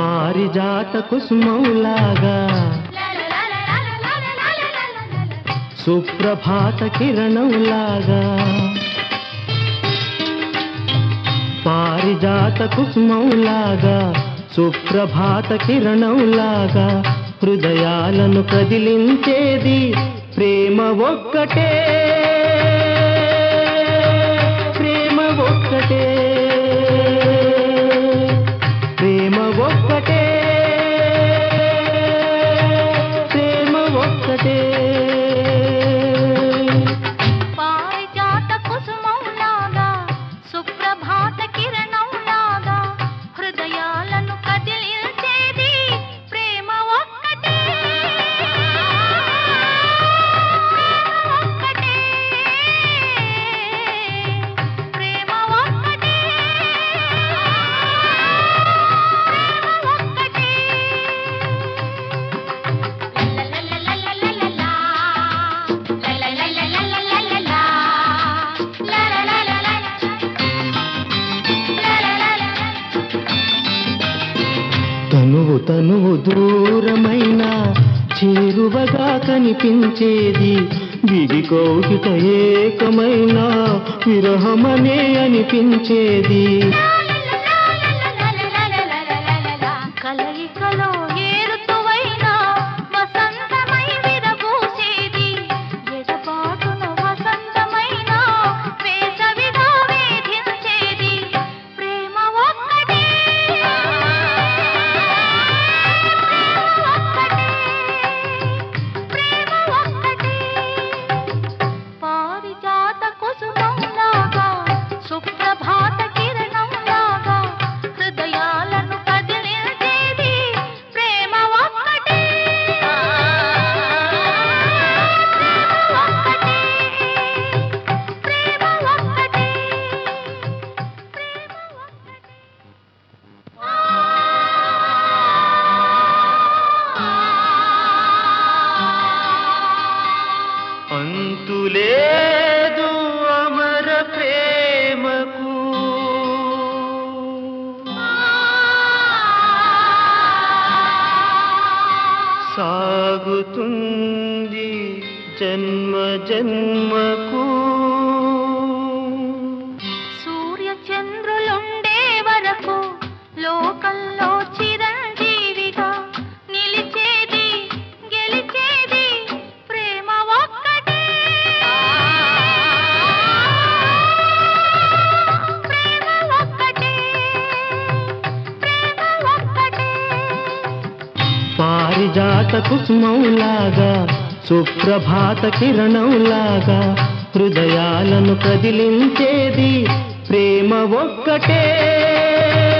పారిజాత కుసుమంలాగా సుప్రభాత కిరణంలాగా పారిజాత కుసుమంలాగా సుప్రభాత కిరణంలాగా హృదయాలను కదిలించేది ప్రేమ ఒక్కటే ప్రేమ ఒక్కటే ప్రేమ ఒక్కటే ప్రేమ ఒక్కటే పారిజాత కుసుమంలాగా సుప్రభాత కిరణంలాగా హృదయాలను కదిలించేది ప్రేమ ఒక్కటే ఒక్కటే ప్రేమ ఒక్కటే ప్రేమ ఒక్కటే తనువు తనువు దూరమైన చేరువగా కనిపించేది విడి కౌగిట ఏకమైన విరహమనే అనిపించేది కలయికలో ఏరుతువైన వసంతమై విరబూసేది ఎడబాటున వసంతమైన వేసవిగా వేధించేది ప్రేమ ఒక్కటే ప్రేమ ఒక్కటే ప్రేమ ఒక్కటే పారిజాత కుసుమంలాగా సుప్రభాత కిరణంలాగా హృదయాలను కదిలించేది ప్రేమ ఒక్కటే ప్రేమ ఒక్కటే ప్రేమ ఒక్కటే ప్రేమ ఒక్కటే అంతులేదు అమర ప్రేమకు సాగుతుంది జన్మ జన్మకు సూర్య చంద్రులుండే వరకు లోకంలో చిరంజీవిగా నిలిచేది గెలిచేది ప్రేమ ఒక్కటే ప్రేమ ఒక్కటే ప్రేమ ఒక్కటే పారిజాత కుసుమంలాగా సుప్రభాత కిరణంలాగా హృదయాలను కదిలించేది ప్రేమ ఒక్కటే